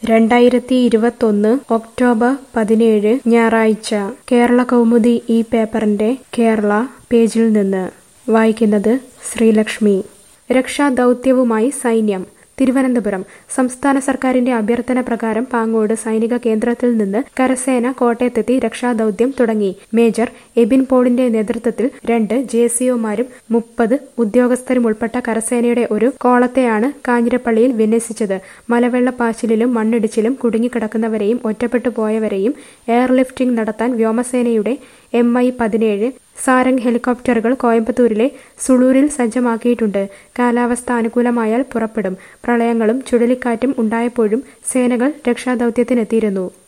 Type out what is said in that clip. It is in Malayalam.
രണ്ടായിരത്തി ഇരുപത്തൊന്ന് ഒക്ടോബർ പതിനേഴ് ഞായറാഴ്ച കേരള കൗമുദി ഈ പേപ്പറിന്റെ കേരള പേജിൽ നിന്ന് വായിക്കുന്നത് ശ്രീലക്ഷ്മി രക്ഷാദൗത്യവുമായി സൈന്യം തിരുവനന്തപുരം സംസ്ഥാന സർക്കാരിന്റെ അഭ്യർത്ഥന പ്രകാരം പാങ്ങോട് സൈനിക കേന്ദ്രത്തിൽ നിന്ന് കരസേന കോട്ടയത്തെത്തി രക്ഷാദൌത്യം തുടങ്ങി മേജർ എബിൻ പോളിന്റെ നേതൃത്വത്തിൽ രണ്ട് ജെ സിഒമാരും മുപ്പത് ഉദ്യോഗസ്ഥരും ഉൾപ്പെട്ട കരസേനയുടെ ഒരു കോളത്തെയാണ് കാഞ്ഞിരപ്പള്ളിയിൽ വിന്യസിച്ചത് മലവെള്ളപ്പാച്ചിലിലും മണ്ണിടിച്ചിലും കുടുങ്ങിക്കിടക്കുന്നവരെയും ഒറ്റപ്പെട്ടു പോയവരെയും എയർലിഫ്റ്റിംഗ് നടത്താൻ വ്യോമസേനയുടെ എം ഐ പതിനേഴ് സാരംഗ് ഹെലികോപ്റ്ററുകൾ കോയമ്പത്തൂരിലെ സുളൂരിൽ സജ്ജമാക്കിയിട്ടുണ്ട് കാലാവസ്ഥ അനുകൂലമായാൽ പുറപ്പെടും പ്രളയങ്ങളും ചുഴലിക്കാറ്റും ഉണ്ടായപ്പോഴും സേനകൾ രക്ഷാദൌത്യത്തിനെത്തിയിരുന്നു